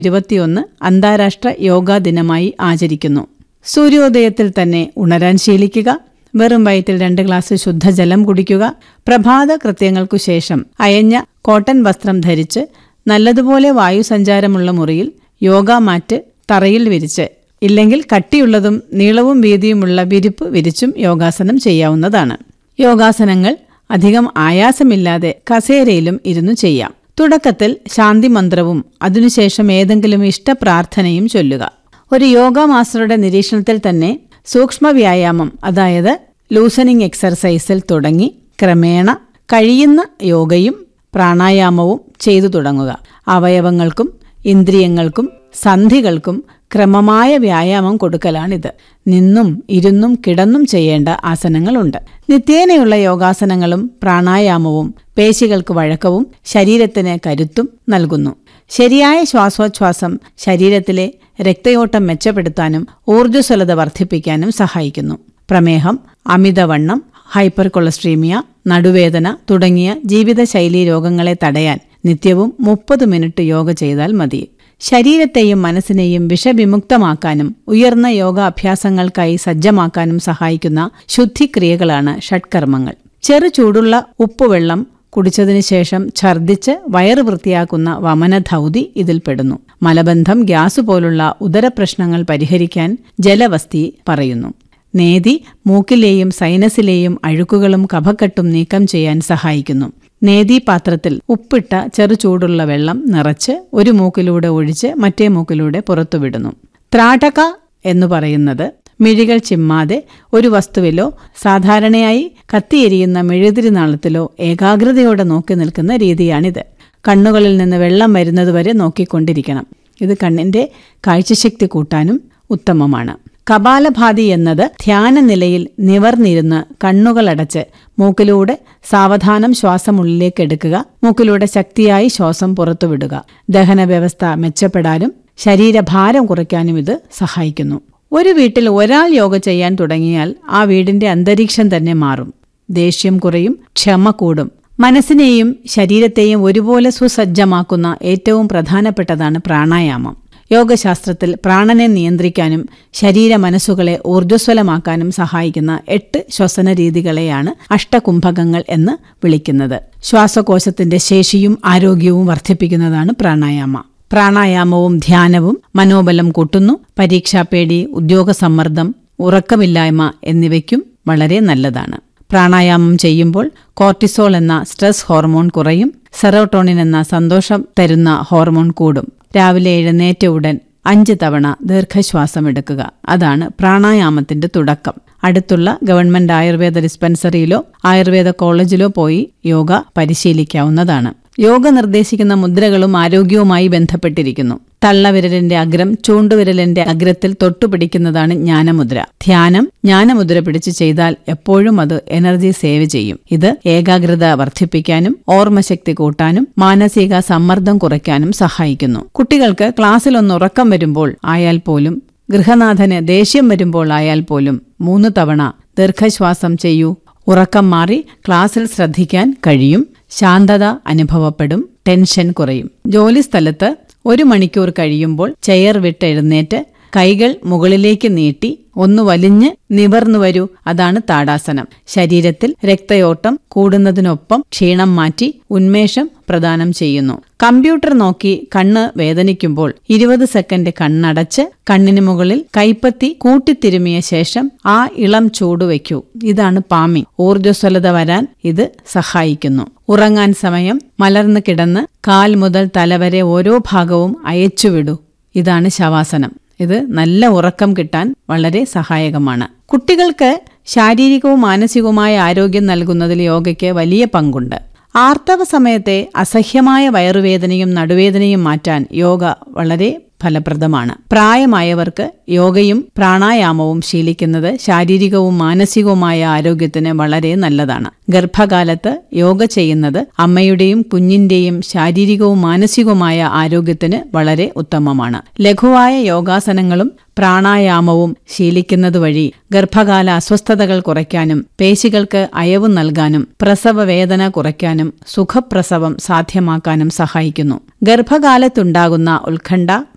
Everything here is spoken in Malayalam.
ഇരുപത്തിയൊന്ന് അന്താരാഷ്ട്ര യോഗാ ദിനമായി ആചരിക്കുന്നു സൂര്യോദയത്തിൽ തന്നെ ഉണരാൻ ശീലിക്കുക വെറും വയറ്റിൽ രണ്ട് ഗ്ലാസ് ശുദ്ധജലം കുടിക്കുക പ്രഭാത കൃത്യങ്ങൾക്കു ശേഷം അയഞ്ഞ കോട്ടൺ വസ്ത്രം ധരിച്ച് നല്ലതുപോലെ വായുസഞ്ചാരമുള്ള മുറിയിൽ യോഗാ മാറ്റ് തറയിൽ വിരിച്ച് ഇല്ലെങ്കിൽ കട്ടിയുള്ളതും നീളവും വീതിയുമുള്ള വിരിപ്പ് വിരിച്ചും യോഗാസനം ചെയ്യാവുന്നതാണ് യോഗാസനങ്ങൾ അധികം ആയാസമില്ലാതെ കസേരയിലും ഇരുന്നു ചെയ്യാം തുടക്കത്തിൽ ശാന്തി മന്ത്രവും അതിനുശേഷം ഏതെങ്കിലും ഇഷ്ടപ്രാർത്ഥനയും ചൊല്ലുക ഒരു യോഗ മാസ്റ്ററുടെ നിരീക്ഷണത്തിൽ തന്നെ സൂക്ഷ്മ വ്യായാമം അതായത് ലൂസനിങ് എക്സർസൈസിൽ തുടങ്ങി ക്രമേണ കഴിയുന്ന യോഗയും പ്രാണായാമവും ചെയ്തു തുടങ്ങുക അവയവങ്ങൾക്കും ഇന്ദ്രിയങ്ങൾക്കും സന്ധികൾക്കും ക്രമമായ വ്യായാമം കൊടുക്കലാണിത് നിന്നും ഇരുന്നും കിടന്നും ചെയ്യേണ്ട ആസനങ്ങളുണ്ട് നിത്യേനയുള്ള യോഗാസനങ്ങളും പ്രാണായാമവും പേശികൾക്ക് വഴക്കവും ശരീരത്തിന് കരുത്തും നൽകുന്നു ശരിയായ ശ്വാസോച്ഛ്വാസം ശരീരത്തിലെ രക്തയോട്ടം മെച്ചപ്പെടുത്താനും ഊർജ്ജസ്വലത വർദ്ധിപ്പിക്കാനും സഹായിക്കുന്നു പ്രമേഹം അമിതവണ്ണം ഹൈപ്പർ കൊളസ്ട്രീമിയ നടുവേദന തുടങ്ങിയ ജീവിതശൈലീ രോഗങ്ങളെ തടയാൻ നിത്യവും മുപ്പത് മിനിറ്റ് യോഗ ചെയ്താൽ മതി ശരീരത്തെയും മനസ്സിനെയും വിഷവിമുക്തമാക്കാനും ഉയർന്ന യോഗാഭ്യാസങ്ങൾക്കായി സജ്ജമാക്കാനും സഹായിക്കുന്ന ശുദ്ധിക്രിയകളാണ് ഷഡ്കർമ്മങ്ങൾ ചെറു ചൂടുള്ള ഉപ്പുവെള്ളം കുടിച്ചതിനു ശേഷം ഛർദ്ദിച്ച് വയറ് വൃത്തിയാക്കുന്ന വമനധൗതി ഇതിൽപ്പെടുന്നു മലബന്ധം ഗ്യാസ് പോലുള്ള ഉദരപ്രശ്നങ്ങൾ പരിഹരിക്കാൻ ജലവസ്തി പറയുന്നു നേതി മൂക്കിലെയും സൈനസിലെയും അഴുക്കുകളും കഫക്കെട്ടും നീക്കം ചെയ്യാൻ സഹായിക്കുന്നു നേതി പാത്രത്തിൽ ഉപ്പിട്ട ചെറു ചൂടുള്ള വെള്ളം നിറച്ച് ഒരു മൂക്കിലൂടെ ഒഴിച്ച് മറ്റേ മൂക്കിലൂടെ പുറത്തുവിടുന്നു ത്രാടക എന്ന് പറയുന്നത് മിഴികൾ ചിമ്മാതെ ഒരു വസ്തുവിലോ സാധാരണയായി കത്തിയെരിയുന്ന മെഴുതിരി നാളത്തിലോ ഏകാഗ്രതയോടെ നോക്കി നിൽക്കുന്ന രീതിയാണിത് കണ്ണുകളിൽ നിന്ന് വെള്ളം വരുന്നതുവരെ നോക്കിക്കൊണ്ടിരിക്കണം ഇത് കണ്ണിന്റെ കാഴ്ചശക്തി കൂട്ടാനും ഉത്തമമാണ് കപാലഭാതി എന്നത് ധ്യാന നിലയിൽ നിവർന്നിരുന്ന് കണ്ണുകളടച്ച് മൂക്കിലൂടെ സാവധാനം ശ്വാസം ഉള്ളിലേക്ക് എടുക്കുക മൂക്കിലൂടെ ശക്തിയായി ശ്വാസം പുറത്തുവിടുക ദഹന വ്യവസ്ഥ മെച്ചപ്പെടാനും ശരീരഭാരം കുറയ്ക്കാനും ഇത് സഹായിക്കുന്നു ഒരു വീട്ടിൽ ഒരാൾ യോഗ ചെയ്യാൻ തുടങ്ങിയാൽ ആ വീടിന്റെ അന്തരീക്ഷം തന്നെ മാറും ദേഷ്യം കുറയും ക്ഷമ കൂടും മനസ്സിനെയും ശരീരത്തെയും ഒരുപോലെ സുസജ്ജമാക്കുന്ന ഏറ്റവും പ്രധാനപ്പെട്ടതാണ് പ്രാണായാമം യോഗശാസ്ത്രത്തിൽ പ്രാണനെ നിയന്ത്രിക്കാനും ശരീര മനസ്സുകളെ ഊർജ്ജസ്വലമാക്കാനും സഹായിക്കുന്ന എട്ട് ശ്വസന രീതികളെയാണ് അഷ്ടകുംഭകങ്ങൾ എന്ന് വിളിക്കുന്നത് ശ്വാസകോശത്തിന്റെ ശേഷിയും ആരോഗ്യവും വർദ്ധിപ്പിക്കുന്നതാണ് പ്രാണായാമ പ്രാണായാമവും ധ്യാനവും മനോബലം കൂട്ടുന്നു പരീക്ഷാപേടി ഉദ്യോഗസമ്മർദ്ദം ഉറക്കമില്ലായ്മ എന്നിവയ്ക്കും വളരെ നല്ലതാണ് പ്രാണായാമം ചെയ്യുമ്പോൾ കോർട്ടിസോൾ എന്ന സ്ട്രെസ് ഹോർമോൺ കുറയും സെറോട്ടോണിൻ എന്ന സന്തോഷം തരുന്ന ഹോർമോൺ കൂടും രാവിലെ എഴുന്നേറ്റ ഉടൻ അഞ്ച് തവണ ദീർഘശ്വാസം എടുക്കുക അതാണ് പ്രാണായാമത്തിന്റെ തുടക്കം അടുത്തുള്ള ഗവൺമെന്റ് ആയുർവേദ ഡിസ്പെൻസറിയിലോ ആയുർവേദ കോളേജിലോ പോയി യോഗ പരിശീലിക്കാവുന്നതാണ് യോഗ നിർദ്ദേശിക്കുന്ന മുദ്രകളും ആരോഗ്യവുമായി ബന്ധപ്പെട്ടിരിക്കുന്നു തള്ളവിരലിന്റെ അഗ്രം ചൂണ്ടുവിരലിന്റെ അഗ്രത്തിൽ തൊട്ടുപിടിക്കുന്നതാണ് ജ്ഞാനമുദ്ര ധ്യാനം ജ്ഞാനമുദ്ര പിടിച്ച് ചെയ്താൽ എപ്പോഴും അത് എനർജി സേവ് ചെയ്യും ഇത് ഏകാഗ്രത വർദ്ധിപ്പിക്കാനും ഓർമ്മശക്തി കൂട്ടാനും മാനസിക സമ്മർദ്ദം കുറയ്ക്കാനും സഹായിക്കുന്നു കുട്ടികൾക്ക് ക്ലാസ്സിൽ ഒന്ന് ഉറക്കം വരുമ്പോൾ ആയാൽ പോലും ഗൃഹനാഥന് ദേഷ്യം വരുമ്പോൾ ആയാൽ പോലും മൂന്ന് തവണ ദീർഘശ്വാസം ചെയ്യൂ ഉറക്കം മാറി ക്ലാസ്സിൽ ശ്രദ്ധിക്കാൻ കഴിയും ശാന്തത അനുഭവപ്പെടും ടെൻഷൻ കുറയും ജോലിസ്ഥലത്ത് ഒരു മണിക്കൂർ കഴിയുമ്പോൾ ചെയർ വിട്ട് എഴുന്നേറ്റ് കൈകൾ മുകളിലേക്ക് നീട്ടി ഒന്ന് വലിഞ്ഞ് നിവർന്നു വരൂ അതാണ് താടാസനം ശരീരത്തിൽ രക്തയോട്ടം കൂടുന്നതിനൊപ്പം ക്ഷീണം മാറ്റി ഉന്മേഷം പ്രദാനം ചെയ്യുന്നു കമ്പ്യൂട്ടർ നോക്കി കണ്ണ് വേദനിക്കുമ്പോൾ ഇരുപത് സെക്കൻഡ് കണ്ണടച്ച് കണ്ണിന് മുകളിൽ കൈപ്പത്തി കൂട്ടിത്തിരുമിയ ശേഷം ആ ഇളം ചൂട് വയ്ക്കൂ ഇതാണ് പാമി ഊർജ്ജസ്വലത വരാൻ ഇത് സഹായിക്കുന്നു ഉറങ്ങാൻ സമയം മലർന്നു കിടന്ന് കാൽ മുതൽ തലവരെ ഓരോ ഭാഗവും അയച്ചുവിടൂ ഇതാണ് ശവാസനം ഇത് നല്ല ഉറക്കം കിട്ടാൻ വളരെ സഹായകമാണ് കുട്ടികൾക്ക് ശാരീരികവും മാനസികവുമായ ആരോഗ്യം നൽകുന്നതിൽ യോഗയ്ക്ക് വലിയ പങ്കുണ്ട് ആർത്തവ സമയത്തെ അസഹ്യമായ വയറുവേദനയും നടുവേദനയും മാറ്റാൻ യോഗ വളരെ ഫലപ്രദമാണ് പ്രായമായവർക്ക് യോഗയും പ്രാണായാമവും ശീലിക്കുന്നത് ശാരീരികവും മാനസികവുമായ ആരോഗ്യത്തിന് വളരെ നല്ലതാണ് ഗർഭകാലത്ത് യോഗ ചെയ്യുന്നത് അമ്മയുടെയും കുഞ്ഞിന്റെയും ശാരീരികവും മാനസികവുമായ ആരോഗ്യത്തിന് വളരെ ഉത്തമമാണ് ലഘുവായ യോഗാസനങ്ങളും പ്രാണായാമവും ശീലിക്കുന്നത് വഴി ഗർഭകാല അസ്വസ്ഥതകൾ കുറയ്ക്കാനും പേശികൾക്ക് അയവ് നൽകാനും പ്രസവ വേദന കുറയ്ക്കാനും സുഖപ്രസവം സാധ്യമാക്കാനും സഹായിക്കുന്നു ഗർഭകാലത്തുണ്ടാകുന്ന ഉത്കണ്ഠ